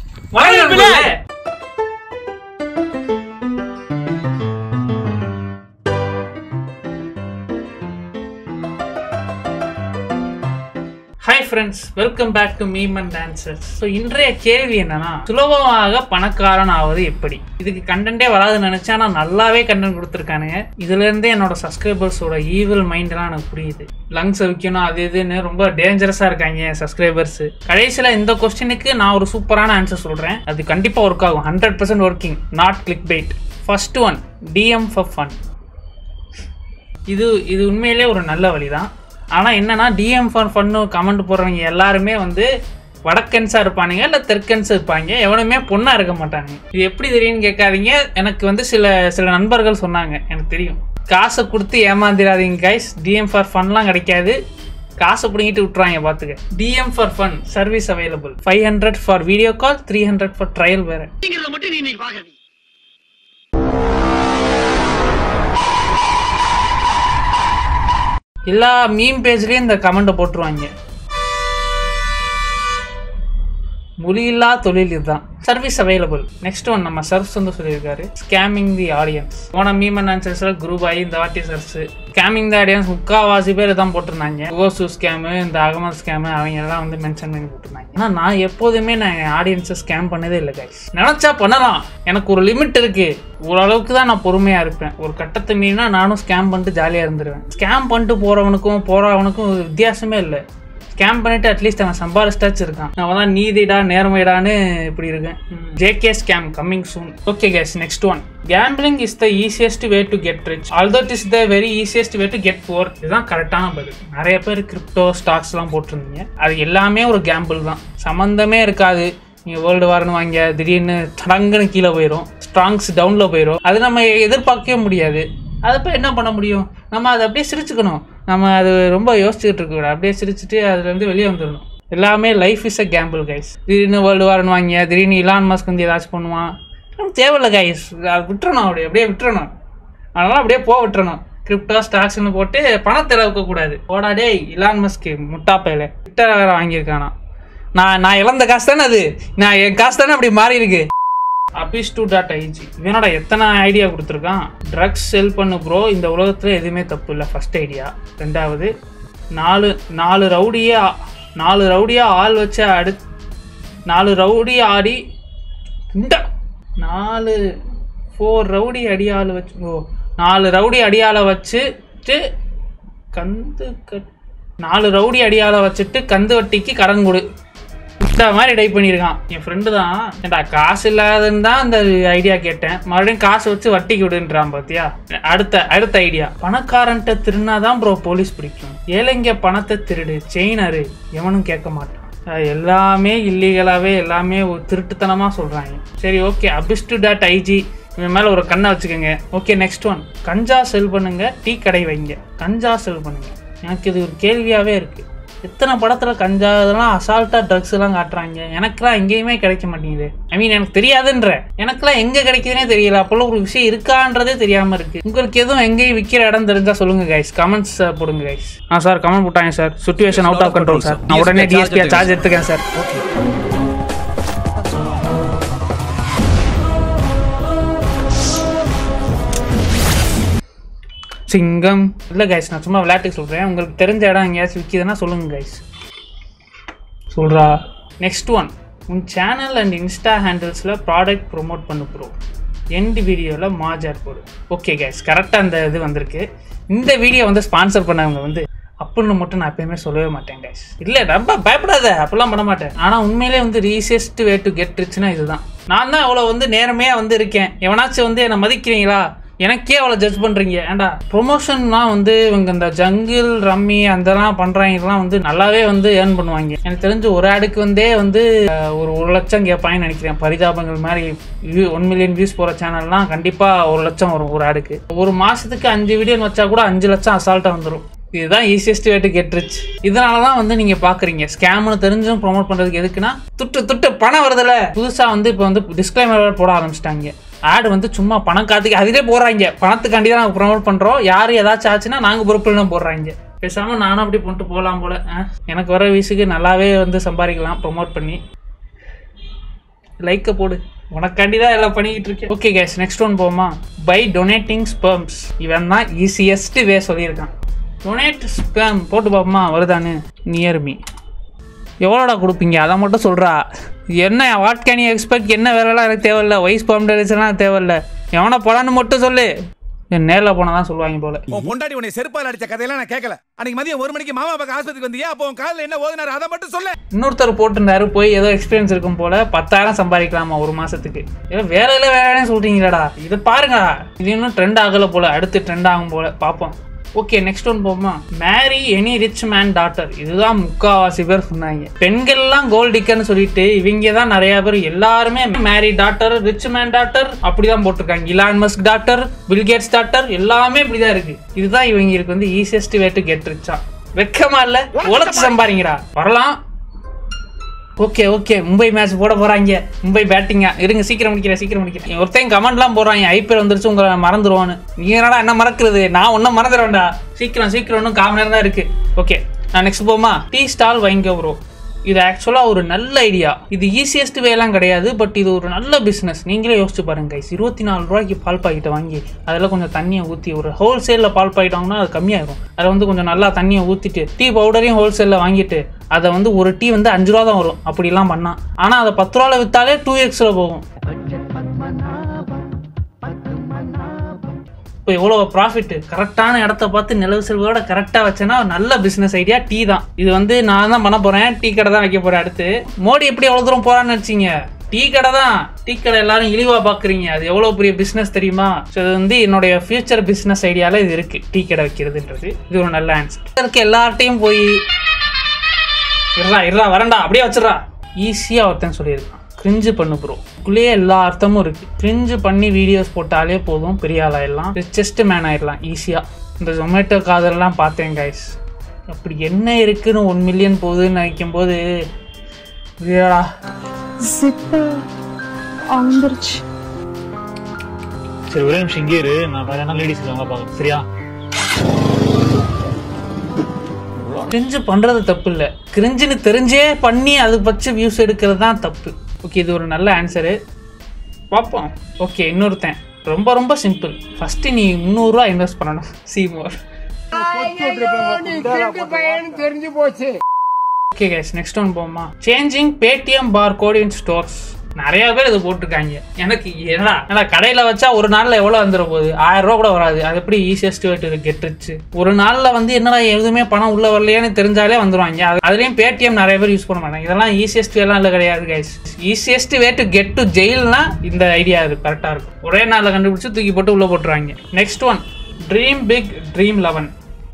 வாங்க வாங்க, நண்பர்களே. Hi friends welcome back to meme and answers so இன்றைய கேள்வி என்னன்னா சுலபமாக பணக்காரன் ஆவது எப்படி இதுக்கு கண்டென்ட்டே வராதுன்னு நினைச்சா நான் நல்லாவே கண்டென்ட் கொடுத்துருக்கானுங்க இதுல இருந்தே என்னோட சப்ஸ்கிரைபர்ஸோட ஈவில் மைண்ட்லாம் எனக்கு புரியுது லங்ஸ் விற்கணும் அது இதுன்னு ரொம்ப டேஞ்சரஸாக இருக்காங்க சப்ஸ்கிரைபர்ஸ் கடைசியில் இந்த கொஸ்டினுக்கு நான் ஒரு சூப்பரான ஆன்சர் சொல்கிறேன் அது கண்டிப்பாக ஒர்க் ஆகும் hundred percent working not click bait first one DM for fun இது இது உண்மையிலே ஒரு நல்ல வழி தான் ஆனால் என்னன்னா டிஎம் ஃபார் ஃபன்னு கமெண்ட் போடுறவங்க எல்லாருமே வந்து வடக்கன்ஸாக இருப்பானுங்க இல்லை தெற்கன்ஸாக இருப்பாங்க எவனுமே பொண்ணாக இருக்க மாட்டாங்க இது எப்படி தெரியும்னு கேட்காதீங்க எனக்கு வந்து சில சில நண்பர்கள் சொன்னாங்க எனக்கு தெரியும் காசை கொடுத்து ஏமாந்திராதீங்க கைஸ் டிஎம் ஃபார் ஃபன்லாம் கிடைக்காது காசை பிடிங்கிட்டு விட்றாங்க பார்த்துக்க DM for fun service available five hundred for video call three hundred for trial வேறு மட்டும் நீ இன்னைக்கு பாக்குறீங்க எல்லா மீம் பேஜ்லேயும் இந்த கமெண்ட்டை போட்டுருவாங்க மொழியில்லா தொழில் இதுதான் சர்வீஸ் அவைலபிள் நெக்ஸ்ட் ஒன் நம்ம சர்வ்ஸ் வந்து சொல்லியிருக்காரு ஸ்கேமிங் தி ஆடியன்ஸ் போன மீம் அண்ட் ஆன்சர்ஸில் குரூப் ஆகி இந்த வாட்டி சர்வ்ஸ் ஸ்கேமிங் தி ஆடியன்ஸ் முக்காவாசி பேர் தான் போட்டிருந்தாங்க ஓசு ஸ்கேமு இந்த அகமது ஸ்கேமு அவங்க எல்லாம் வந்து மென்ஷன் பண்ணி போட்டிருந்தாங்க ஆனால் நான் எப்போதுமே நான் ஆடியன்ஸை ஸ்கேம் பண்ணதே இல்லை கைஸ் நினச்சா பண்ணலாம் எனக்கு ஒரு லிமிட் இருக்கு ஓரளவுக்கு தான் நான் பொறுமையாக இருப்பேன் ஒரு கட்டத்தை மீறினா நானும் ஸ்கேம் பண்ணிட்டு ஜாலியாக இருந்துருவேன் ஸ்கேம் பண்ணிட்டு போகிறவனுக்கும் போகிறவனுக்கும் வித்தியாசமே இல்லை ஸ்கேம் பண்ணிட்டு அட்லீஸ்ட் அவன் சம்பாரிச்சிட்டாச்சும் இருக்கான் அவன் தான் நீதிடா நேர்மைடான்னு இப்படி இருக்கேன் JK scam coming soon okay guys next one gambling is the easiest way to get rich although it is the very easiest way to get poor இதுதான் கரெக்டான பதில் நிறைய பேர் கிரிப்டோ ஸ்டாக்ஸ்லாம் போட்டிருந்தீங்க அது எல்லாமே ஒரு கேம்பிள் தான் சம்மந்தமே இருக்காது நீங்கள் வேர்ல்டு வார்னு வாங்க திடீர்னு தடங்குன்னு கீழே போயிடும் ஸ்ட்ராங்ஸ் டவுனில் போயிடும் அது நம்ம எதிர்பார்க்கவே முடியாது அதை போய் என்ன பண்ண முடியும் நம்ம அதை அப்படியே சிரிச்சுக்கணும் நம்ம அது ரொம்ப யோசிச்சுக்கிட்டு இருக்கக்கூடாது அப்படியே சிரிச்சுட்டு அதுலேருந்து வெளியே வந்துடணும் எல்லாமே life is a gamble guys திடீர்னு வேர்ல்டு வார்னு வாங்க திடீர்னு இலான் மாஸ்க் வந்து ஏதாச்சும் பண்ணுவான் நமக்கு தேவையில்ல கைஸ் அது விட்டுறணும் அப்படியே அப்படியே விட்டுறணும் அதனால அப்படியே போக விட்டுறணும் கிரிப்டோ ஸ்டாக்ஸ்னு போட்டு பணத்தை இழக்க கூடாது போடா டேய் இலான் மஸ்க்கு முட்டாப்பையில ட்விட்டர் வேற வாங்கியிருக்கானா நான் நான் இழந்த காசு தானே அது நான் என் காசு தானே அப்படி மாறி இருக்கு அபிஸ் டூ டாட் ஐஜி இவனோட எத்தனை ஐடியா கொடுத்துருக்கான் ட்ரக்ஸ் செல் பண்ணு ப்ரோ இந்த உலகத்தில் எதுவுமே தப்பு இல்லை ஃபர்ஸ்ட் ஐடியா ரெண்டாவது நாலு நாலு ரவுடியே ஆ- நாலு ரவுடியாக ஆள் வச்ச அடு நாலு ரவுடி ஆடி இந்த நாலு ஃபோர் ரவுடி அடியாள் வச்சு ஓ நாலு ரவுடி அடியாளை வச்சுட்டு கந்து கட் நாலு ரவுடி அடியாளை வச்சுட்டு கந்து வட்டிக்கு கடன் கொடு இந்த மாதிரி டைப் பண்ணியிருக்கான் என் ஃப்ரெண்டு தான் ஏன்டா காசு இல்லாதுன்னு தான் அந்த ஐடியா கேட்டேன் மறுபடியும் காசு வச்சு வட்டிக்கு விடுன்றான் பாத்தியா அடுத்த அடுத்த ஐடியா பணக்காரன்ட்ட திருநாதான் ப்ரோ போலீஸ் பிடிக்கும் ஏழைங்க பணத்தை திருடு செயினரு எவனும் கேட்க மாட்டான் அஹ் எல்லாமே இல்லீகலாகவே எல்லாமே ஒரு திருட்டுத்தனமாக சொல்கிறாங்க சரி ஓகே அபிஸ்டு டாட் ஐஜி இவன் மேலே ஒரு கண்ணை வச்சுக்கோங்க okay next one ganja sell பண்ணுங்க டீ கடை வைங்க கஞ்சா செல் பண்ணுங்க எனக்கு இது ஒரு கேள்வியாகவே இருக்குது எத்தனை படத்தில் கஞ்சா இதெல்லாம் அசால்ட்டாக ட்ரக்ஸ் எல்லாம் காட்டுறாங்க எனக்கெல்லாம் எங்கேயுமே கிடைக்க மாட்டேங்குது ஐ மீன் எனக்கு தெரியாதுன்ற எனக்கெல்லாம் எங்கே கிடைக்குதுன்னே தெரியல அப்போல்லாம் ஒரு விஷயம் இருக்கான்றதே தெரியாமல் இருக்கு உங்களுக்கு எதுவும் எங்கேயும் விற்கிற இடம் தெரிஞ்சா சொல்லுங்க கைஸ் கமெண்ட்ஸ் போடுங்க கைஸ் ஆ சார் கமெண்ட் போட்டாங்க sir situation out of control sir நான் உடனே டிஎஸ்பியா சார்ஜ் எடுத்துக்கேன் சார் சிங்கம் இல்லை கைஸ் நான் சும்மா விளையாட்டுக்கு சொல்கிறேன் உங்களுக்கு தெரிஞ்ச இடம் எங்கேயாச்சும் விற்கிதுன்னா சொல்லுங்க கைஸ் சொல்கிறா நெக்ஸ்ட் ஒன் உன் சேனல் அண்ட் இன்ஸ்டா ஹேண்டில்ஸில் ப்ராடக்ட் ப்ரோமோட் பண்ணு ப்ரோ எண்ட் வீடியோவில் மாஜார் போடு ஓகே கைஸ் கரெக்டாக அந்த இது வந்திருக்கு இந்த வீடியோ வந்து ஸ்பான்சர் பண்ணவங்க வந்து அப்படின்னு மட்டும் நான் எப்பயுமே சொல்லவே மாட்டேன் கைஸ் இல்லை ரொம்ப பயப்படாத அப்பெல்லாம் பண்ண மாட்டேன் ஆனால் உண்மையிலே வந்து ரீசெஸ்ட் வே டு கெட் ரிச்னா இதுதான் நான் தான் அவ்வளோ வந்து நேர்மையாக வந்து இருக்கேன் எவனாச்சும் வந்து என்னை மதிக்கிறீங்களா எனக்கே அவ்வளோ ஜட்ஜ் பண்ணுறீங்க ஏன்டா ப்ரொமோஷன்லாம் வந்து இவங்க இந்த ஜங்கிள் ரம்மி அதெல்லாம் பண்ணுறவங்கலாம் வந்து நல்லாவே வந்து ஏர்ன் பண்ணுவாங்க எனக்கு தெரிஞ்சு ஒரு ஆடுக்கு வந்தே வந்து அஹ், ஒரு ஒரு லட்சம் கேட்பாங்கன்னு நினைக்கிறேன் பரிதாபங்கள் மாதிரி வியூ ஒன் மில்லியன் வியூஸ் போகிற சேனல்லாம் கண்டிப்பாக ஒரு லட்சம் வரும் ஒரு ஆடுக்கு ஒரு மாதத்துக்கு அஞ்சு வீடியோன்னு வச்சா கூட அஞ்சு லட்சம் அசால்ட்டாக வந்துடும் இதுதான் easiest way to get rich இதனால தான் வந்து நீங்கள் பார்க்குறீங்க ஸ்கேம்னு தெரிஞ்சும் ப்ரோமோட் பண்ணுறதுக்கு எதுக்குன்னா துட்டு துட்டு பணம் வருதுல புதுசாக வந்து இப்போ வந்து டிஸ்க்ளைமர் போட ஆரம்பிச்சிட்டாங்க ஆடு வந்து சும்மா பணம் காத்துக்கு அதிலே போடுறாங்க பணத்துக்காண்டி தான் நாங்கள் ப்ரோமோட் பண்ணுறோம் யார் ஏதாச்சும் ஆச்சுன்னா நாங்கள் பொறுப்புலாம் போடுறாங்க பேசாமல் நானும் அப்படி பண்ணிட்டு போகலாம் போல ஆ, எனக்கு வர வயசுக்கு நல்லாவே வந்து சம்பாதிக்கலாம் ப்ரோமோட் பண்ணி லைக்கை போடு உனக்காண்டி தான் எல்லாம் பண்ணிக்கிட்டு இருக்கேன் ஓகே கேஸ் நெக்ஸ்ட் ஒன் போமா பை டொனேட்டிங் ஸ்பெர்ம்ஸ் இவன் தான் ஈஸியஸ்ட் வே சொல்லியிருக்கான் டொனேட் ஸ்பெர்ம் போட்டு பார்ப்போமா வருதான்னு நியர் மீ எவ்வளோடா கொடுப்பீங்க அதை மட்டும் சொல்கிறா என்ன வாட் கேன் யூ எக்ஸ்பெக்ட் என்ன வேலைலாம் எனக்கு தேவையில்ல வயசு பவுண்டரிஸ்லாம் தேவையில்ல எவனை போடான்னு மட்டும் சொல்லு என் நேரில் போனால் தான் சொல்லுவாங்க போல உன் பொண்டாட்டி உன்னை செருப்பால் அடிச்ச கதையெல்லாம் நான் கேட்கல அன்னைக்கு மதியம் ஒரு மணிக்கு மாமா பக்கம் ஆஸ்பத்திரிக்கு வந்தியா அப்போ உன் காலில் என்ன ஓதுனாரு அதை மட்டும் சொல்ல இன்னொருத்தர் போட்டிருந்தாரு போய் ஏதோ எக்ஸ்பீரியன்ஸ் இருக்கும் போல பத்தாயிரம் சம்பாதிக்கலாமா ஒரு மாசத்துக்கு ஏதோ வேலையில வேலைன்னு சொல்றீங்களாடா இது பாருங்கடா இது இன்னும் ட்ரெண்ட் ஆகல போல அடுத்து ட்ரெண்ட் ஆகும் போல பார்ப்போம் ஓகே நெக்ஸ்ட் ஒன் போமா marry any rich man daughter இதுதான் முக்காவாசி பேர் சொன்னாங்க பெண்கள்லாம் கோல்ட் டிக்கர்னு சொல்லிட்டு இவங்க தான் நிறைய பேர் எல்லாருமே marry daughter rich man daughter அப்படிதான் போட்டிருக்காங்க Elon Musk daughter Bill Gates daughter எல்லாமே இப்படிதான் இருக்கு இதுதான் இவங்களுக்கு வந்து ஈஸியஸ்ட் வே டு கெட் ரிச்சா வெக்கமா இல்ல உழைச்சு சம்பாரிங்கடா வரலாம் ஓகே ஓகே மும்பை மேட்ச் போட போறாங்க மும்பை பேட்டிங்கா இருங்க சீக்கிரம் முடிக்கிறேன் சீக்கிரம் முடிக்கிறேன் ஒருத்தன் கமெண்ட்லாம் போடுறாங்க ஐபிஎல் வந்துருச்சு உங்களை மறந்துடுவான்னு நீங்க என்னடா என்ன மறக்கிறது நான் ஒன்றும் மறந்துடுவேன்டா சீக்கிரம் சீக்கிரம் இன்னும் காம நேரம் தான் இருக்கு ஓகே நான் நெக்ஸ்ட் போமா டீ ஸ்டால் வைங்க ப்ரோ இது ஆக்சுவலாக ஒரு நல்ல ஐடியா இது ஈஸியஸ்ட் வேலாம் கிடையாது பட் இது ஒரு நல்ல பிஸ்னஸ் நீங்களே யோசிச்சு பாருங்க கைஸ் இருபத்தி நாலு ரூபாய்க்கு பால் பாக்கெட்டை வாங்கி அதில் கொஞ்சம் தண்ணியை ஊற்றி ஒரு ஹோல்சேலில் பால் பாக்கெட் வாங்கினா அது கம்மியாயிரும் அதில் வந்து கொஞ்சம் நல்லா தண்ணியை ஊற்றிட்டு டீ பவுடரையும் ஹோல்சேலில் வாங்கிட்டு அதை வந்து ஒரு டீ வந்து அஞ்சு ரூபா தான் வரும் அப்படிலாம் பண்ணால் ஆனால் அதை பத்து ரூபாவில் விற்றாலே டூ எக்ஸில் போகும் இப்போ எவ்வளோ ப்ராஃபிட் கரெக்டான இடத்த பார்த்து நிலவு செல்வதோட கரெக்டாக வச்சேன்னா ஒரு நல்ல பிஸ்னஸ் ஐடியா டீ தான் இது வந்து நான் தான் பண்ண போகிறேன் டீ கடை தான் வைக்க போகிறேன் அடுத்து மோடி எப்படி எவ்வளோ தூரம் போகிறான்னு நினச்சிங்க டீ கடை தான் டீ கடை எல்லாரும் இழிவாக பார்க்குறீங்க அது எவ்வளோ பெரிய பிஸ்னஸ் தெரியுமா ஸோ இது வந்து என்னுடைய ஃபியூச்சர் பிஸ்னஸ் ஐடியாவில் இது இருக்குது டீ கடை வைக்கிறதுன்றது இது ஒரு நல்ல ஆன்சர் இருக்க எல்லார்ட்டையும் போய் இருடா இருடா வரண்டா அப்படியே வச்சிடறா ஈஸியாக ஒருத்தன் சொல்லியிருக்கான் கிரிஞ்சு பண்ணு ப்ரோ உள்ளே எல்லா அர்த்தமும் இருக்கு கிரிஞ்சு பண்ணி வீடியோஸ் போட்டாலே போதும் பெரிய ஆளாயிடலாம் ரிச்சஸ்ட் மேன் ஆயிடலாம் ஈஸியாக இந்த ஜொமேட்டோ காதெல்லாம் பார்த்தேன் கைஸ் அப்படி என்ன இருக்குன்னு ஒன் மில்லியன் போகுதுன்னு நினைக்கும் போது இதுடா ஜிப்பு வந்துருச்சு சரி ஒரே நிமிஷம் இங்கே இரு நான் வேற என்ன லேடிஸ் இருக்காங்க பார்க்க சரியா கிரிஞ்சு பண்ணுறது தப்பு இல்லை கிரிஞ்சுன்னு தெரிஞ்சே பண்ணி அது பச்சு வியூஸ் எடுக்கிறது தான் தப்பு ஓகே இது ஒரு நல்ல ஆன்சரு பார்ப்போம் ஓகே இன்னொருத்தன் ரொம்ப ரொம்ப சிம்பிள் ஃபஸ்ட்டு நீ முந்நூறுரூவா இன்வெஸ்ட் பண்ணணும் see more okay guys next one போமா changing Paytm bar code in stores நிறைய பேர் இது போட்டிருக்காங்க எனக்கு என்னடா என்னடா கடையில் வச்சா ஒரு நாளில் எவ்வளோ வந்துட போகுது ஆயிரம் ரூபா கூட வராது அது எப்படி easiest way to get rich ஒரு நாளில் வந்து என்னடா எதுவுமே பணம் உள்ள வரலையேன்னு தெரிஞ்சாலே வந்துருவாங்க அது- அதுலயும் பேடிஎம் நிறைய பேர் யூஸ் பண்ண மாட்டாங்க இதெல்லாம் ஈஸியஸ்ட் வேலாம் இல்லை கிடையாது guys easiest way to get to ஜெயில்னா இந்த ஐடியா இது கரெக்டாக இருக்கும் ஒரே நாளில் கண்டுபிடிச்சு தூக்கி போட்டு உள்ளே போட்டுருவாங்க next one dream big Dream Eleven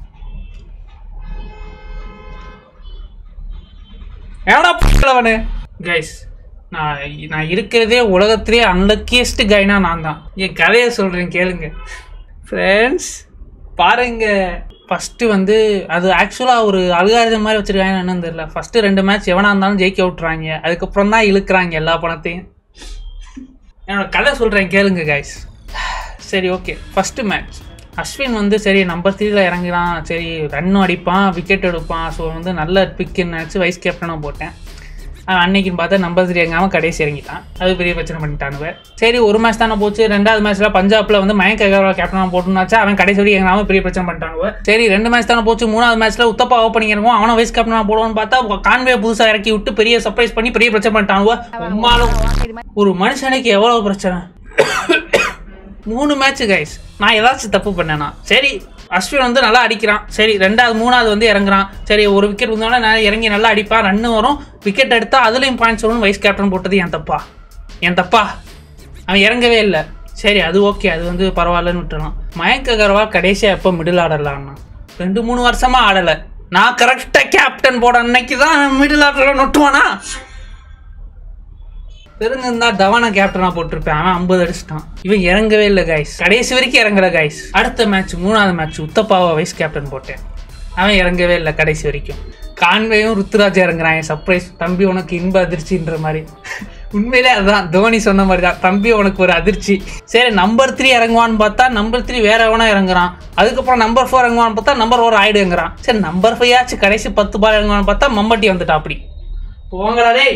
ஏடா அவனு கைஸ் நான் நான் இருக்கிறதே உலகத்திலே அன்லக்கியஸ்ட் கைனா நான் தான் என் கதையை சொல்கிறேன் கேளுங்க ஃப்ரெண்ட்ஸ் பாருங்க ஃபஸ்ட்டு வந்து அது ஆக்சுவலாக ஒரு அல்காரிதம் மாதிரி வச்சுருக்காங்கன்னு என்னன்னு தெரியல ஃபஸ்ட்டு ரெண்டு மேட்ச் எவனாக இருந்தாலும் ஜெயிக்க விட்றாங்க அதுக்கப்புறம் தான் இழுக்கிறாங்க எல்லா பணத்தையும் என்னோட கதை சொல்கிறேன் கேளுங்க கைஸ் சரி ஓகே ஃபஸ்ட்டு மேட்ச் அஸ்வின் வந்து சரி நம்பர் த்ரீல இறங்குறான் சரி ரன்னும் அடிப்பான் விக்கெட் எடுப்பான் ஸோ வந்து நல்ல பிக்குன்னு நினச்சி வைஸ் கேப்டனாக போட்டேன் அவன் அன்னைக்குன்னு பார்த்தா நம்பர் த்ரீ இறங்காமல் கடைசி இறங்கிட்டான் அது பெரிய பிரச்சனை பண்ணிட்டானுவ சரி ஒரு மேட்ச் தானே போச்சு ரெண்டாவது மேட்ச்சில் பஞ்சாப்ல வந்து மயங்க் அகர்வால் கேப்டனாக போட்டுனாச்சா அவன் கடைசி வரைக்கும் இறங்காமல் பெரிய பிரச்சனை பண்ணிட்டானுவ சரி ரெண்டு மேட்ச் தானே போச்சு மூணாவது மேட்ச்சில் உத்தப்பா ஓப்பனிங் இறங்கும் அவனை வைஸ் கேப்டனாக போடுவான்னு பார்த்தா கான்வே புதுசாக இறக்கி விட்டு பெரிய சர்ப்ரைஸ் பண்ணி பெரிய பிரச்சனை பண்ணிட்டானுவ உம்மாலும் ஒரு மனுஷனுக்கு எவ்வளோ பிரச்சனை மூணு மேட்ச் கைஸ் நான் ஏதாச்சும் தப்பு பண்ணேனா சரி அஸ்வின் வந்து நல்லா அடிக்கிறான் சரி ரெண்டாவது மூணாவது வந்து இறங்குறான் சரி ஒரு விக்கெட் வந்தோடனே நான் இறங்கி நல்லா அடிப்பான் ரன்னு வரும் விக்கெட் எடுத்தா அதுலேயும் பாயிண்ட்ஸ் வரும் வைஸ் கேப்டன் போட்டது என் தப்பா என் தப்பா அவன் இறங்கவே இல்லை சரி அது ஓகே அது வந்து பரவாயில்லன்னு விட்டுறான் மயங்க் அகர்வால் கடைசியாக எப்போ மிடில் ஆடலான்னா ரெண்டு மூணு வருஷமா ஆடலை நான் கரெக்டாக கேப்டன் போட அன்னைக்கு தான் மிடில் ஆர்டரில் நொட்டுவானா தெரிஞ்சிருந்தா தவானா கேப்டனா போட்டிருப்பேன் அவன் ஐம்பது அடிச்சிட்டான் இவன் இறங்கவே இல்லை கைஸ் கடைசி வரைக்கும் இறங்கல கைஸ் அடுத்த மேட்ச் மூணாவது மேட்ச் உத்தப்பாவை வைஸ் கேப்டன் போட்டேன் அவன் இறங்கவே இல்லை கடைசி வரைக்கும் கான்வேயும் ருத்துராஜ் இறங்குறான் சர்ப்ரைஸ் தம்பி உனக்கு இன்ப அதிர்ச்சின்ற மாதிரி உண்மையிலே அதுதான் தோனி சொன்ன மாதிரி தான் தம்பி உனக்கு ஒரு அதிர்ச்சி சரி நம்பர் த்ரீ இறங்குவான்னு பார்த்தா நம்பர் த்ரீ வேற எவனா இறங்குறான் அதுக்கப்புறம் நம்பர் ஃபோர் இறங்குவான்னு பார்த்தா நம்பர் ஃபோர் ஆயிடுங்கிறான் சரி நம்பர் ஃபைவ் ஆச்சு கடைசி பத்து பால் இறங்குவான்னு பார்த்தா மம்பட்டி வந்துட்டா அப்படி போங்கடா டேய்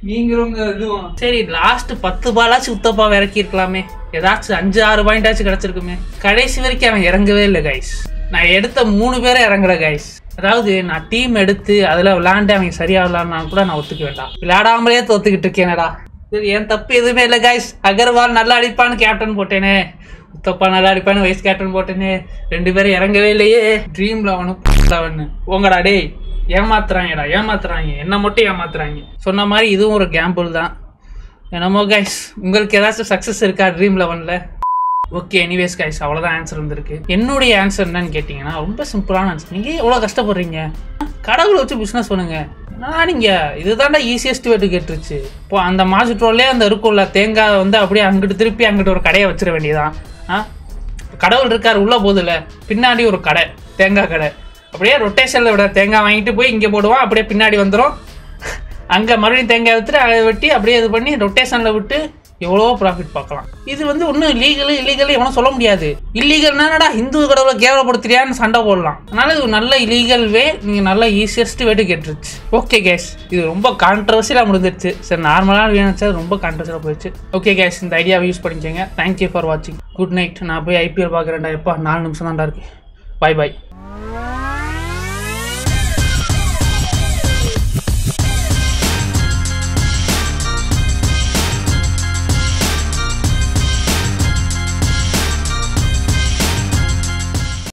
நீங்களும் இதுவும் சரி லாஸ்ட் பத்து பாலாச்சும் உத்தப்பா இறக்கி இருக்கலாமே ஏதாச்சும் அஞ்சு ஆறு பாயிண்டாச்சும் கிடைச்சிருக்குமே கடைசி வரைக்கும் அவன் இறங்கவே இல்லை கைஸ் நான் எடுத்த மூணு பேரை இறங்கல கைஸ் அதாவது நான் டீம் எடுத்து அதில் விளாண்டு அவங்க சரியா விளாட்னா கூட நான் ஒத்துக்க வேண்டாம் விளையாடாமலே தோத்துக்கிட்டு இருக்கேனடா சரி என் தப்பு எதுவுமே இல்லை கைஸ் அகர்வால் நல்லா அடிப்பான்னு கேப்டன் போட்டேனே உத்தப்பா நல்லா அடிப்பான்னு வைஸ் கேப்டன் போட்டேனே ரெண்டு பேரும் இறங்கவே இல்லையே ட்ரீம் லெவனு லெவனு உங்கடா டேய் ஏமாத்துறாங்கடா ஏமாத்துறாங்க என்ன மட்டும் ஏமாத்துறாங்க சொன்ன மாதிரி இதுவும் ஒரு கேம்பிள் தான் என்னமோ கைஸ் உங்களுக்கு ஏதாச்சும் சக்ஸஸ் இருக்கா ட்ரீம் லெவனில் ஓகே எனிவேஸ் கைஸ் அவ்வளோதான் ஆன்சர் வந்திருக்கு என்னுடைய ஆன்சர் என்னன்னு கேட்டிங்கன்னா ரொம்ப சிம்பிளான ஆன்சர் நீங்கள் எவ்வளோ கஷ்டப்படுறீங்க கடவுளை வச்சு பிஸ்னஸ் பண்ணுங்க நான் நீங்கள் இதுதான்டா ஈஸியஸ்ட் வேட்டு கேட்டுருச்சு இப்போ அந்த மாசுட்ரோல்லே அந்த இருக்கும்ல தேங்காய் வந்து அப்படியே அங்கிட்டு திருப்பி அங்கிட்டு ஒரு கடையை வச்சிட வேண்டியதான் ஆ கடவுள் இருக்கார் உள்ள போதில்ல பின்னாடி ஒரு கடை தேங்காய் கடை அப்படியே ரொட்டேஷனில் விட தேங்காய் வாங்கிட்டு போய் இங்கே போடுவான் அப்படியே பின்னாடி வந்துடும் அங்கே மறுபடியும் தேங்காய் வித்துட்டு அதை வெட்டி அப்படியே இது பண்ணி ரொட்டேஷனில் விட்டு எவ்வளோ ப்ராஃபிட் பார்க்கலாம் இது வந்து ஒன்றும் லீகலு இல்லீகல் எவனும் சொல்ல முடியாது இல்லீகல்னாடா இந்து கடவுளை கேவலப்படுத்துறியான்னு சண்டை போடலாம் அதனால இது ஒரு நல்ல இல்லீகல் வே நீங்கள் நல்ல ஈஸியஸ்ட் வேட்டு கேட்டுருச்சு ஓகே கேஸ் இது ரொம்ப கான்ட்ரவர்சியலாக முடிஞ்சிருச்சு சரி நார்மலாக வேணுச்சா ரொம்ப கான்ட்ரவர்சியலாக போயிடுச்சு ஓகே கேஸ் இந்த ஐடியாவை யூஸ் பண்ணிக்கோங்க தேங்க்யூ ஃபார் வாட்சிங் குட் நைட் நான் போய் ஐபிஎல் பார்க்குறேன்டா எப்பா நாலு நிமிஷம் தான்டா இருக்கு பாய் பாய்